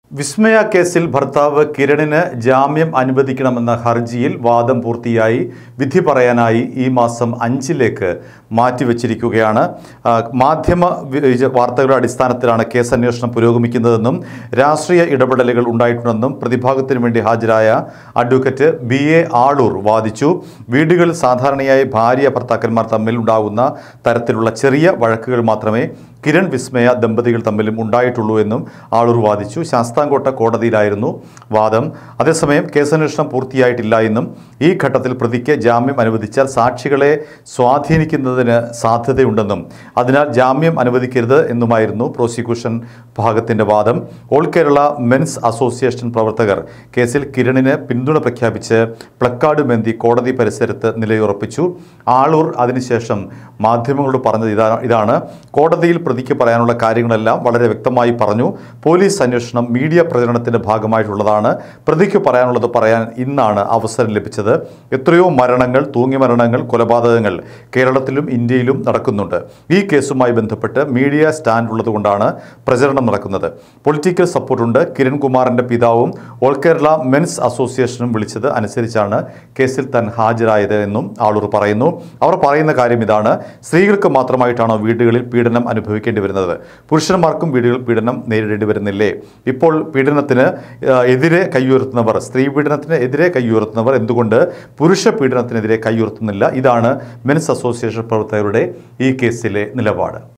വിസ്മയ കേസിൽ ഭർത്താവ് കിരണിന് ജാമ്യം അനുവദിക്കണമെന്ന ഹർജിയിൽ വാദം പൂർത്തിയായി വിധി പറയാനായി ഈ മാസം അഞ്ചിലേക്ക് മാറ്റിവെച്ചിരിക്കുകയാണ് ആ, മാധ്യമ വി- ഇത് വാർത്തകളുടെ അടിസ്ഥാനത്തിലാണ് കേസ് അന്വേഷണം പുരോഗമിക്കുന്നതെന്നും രാഷ്ട്രീയ ഇടപെടലുകൾ ഉണ്ടായിട്ടുണ്ടെന്നും പ്രതിഭാഗത്തിന് വേണ്ടി ഹാജരായ അഡ്വക്കേറ്റ് ബി എ ആളൂർ വാദിച്ചു വീടുകളിൽ സാധാരണയായി ഭാര്യ ഭർത്താക്കന്മാർ തമ്മിൽ ഉണ്ടാകുന്ന തരത്തിലുള്ള ചെറിയ വഴക്കുകൾ മാത്രമേ കിരൺ വിസ്മയ ദമ്പതികൾ തമ്മിലും ഉണ്ടായിട്ടുള്ളൂ എന്നും ആളൂർ വാദിച്ചു ശാസ്താംകോട്ട കോടതിയിലായിരുന്നു വാദം അതേസമയം കേസന്വേഷണം പൂർത്തിയായിട്ടില്ല എന്നും ഈ ഘട്ടത്തിൽ പ്രതിക്ക് ജാമ്യം അനുവദിച്ചാൽ സാക്ഷികളെ സ്വാധീനിക്കുന്നതിന് സാധ്യതയുണ്ടെന്നും അതിനാൽ ജാമ്യം അനുവദിക്കരുത് എന്നുമായിരുന്നു പ്രോസിക്യൂഷൻ ഭാഗത്തിന്റെ വാദം ഓൾ കേരള മെൻസ് അസോസിയേഷൻ പ്രവർത്തകർ കേസിൽ കിരണിന് പിന്തുണ പ്രഖ്യാപിച്ച് പ്ലക്കാർഡ് മെന്തി കോടതി പരിസരത്ത് നിലയുറപ്പിച്ചു ആളൂർ അതിനുശേഷം മാധ്യമങ്ങളോട് പറഞ്ഞത് ഇതാ ഇതാണ് കോടതിയിൽ പ്രതിക്ക് പറയാനുള്ള കാര്യങ്ങളെല്ലാം വളരെ വ്യക്തമായി പറഞ്ഞു പോലീസ് അന്വേഷണം മീഡിയ പ്രചരണത്തിന്റെ ഭാഗമായിട്ടുള്ളതാണ് പ്രതിക്ക് പറയാനുള്ളത് പറയാൻ ഇന്നാണ് അവസരം ലഭിച്ചത് എത്രയോ മരണങ്ങൾ തൂങ്ങി മരണങ്ങൾ കൊലപാതകങ്ങൾ കേരളത്തിലും ഇന്ത്യയിലും നടക്കുന്നുണ്ട് ഈ കേസുമായി ബന്ധപ്പെട്ട് മീഡിയ സ്റ്റാൻഡ് ഉള്ളതുകൊണ്ടാണ് പ്രചരണം നടക്കുന്നത് പൊളിറ്റിക്കൽ സപ്പോർട്ടുണ്ട് കിരൺകുമാറിന്റെ പിതാവും ഓൾ കേരള മെൻസ് അസോസിയേഷനും വിളിച്ചത് അനുസരിച്ചാണ് കേസിൽ താൻ ഹാജരായത് എന്നും ആളൂർ പറയുന്നു അവർ പറയുന്ന കാര്യം ഇതാണ് സ്ത്രീകൾക്ക് മാത്രമായിട്ടാണോ വീടുകളിൽ പീഡനം അനുഭവിക്കേണ്ടി വരുന്നത് പുരുഷന്മാർക്കും വീടുകളിൽ പീഡനം നേരിടേണ്ടി വരുന്നില്ലേ ഇപ്പോൾ പീഡനത്തിന് ആ, എതിരെ കൈയുയർത്തുന്നവർ സ്ത്രീ പീഡനത്തിന് എതിരെ കൈയുയർത്തുന്നവർ എന്തുകൊണ്ട് പുരുഷ പീഡനത്തിനെതിരെ കൈയുയർത്തുന്നില്ല ഇതാണ് മെൻസ് അസോസിയേഷൻ പ്രവർത്തകരുടെ ഈ കേസിലെ നിലപാട്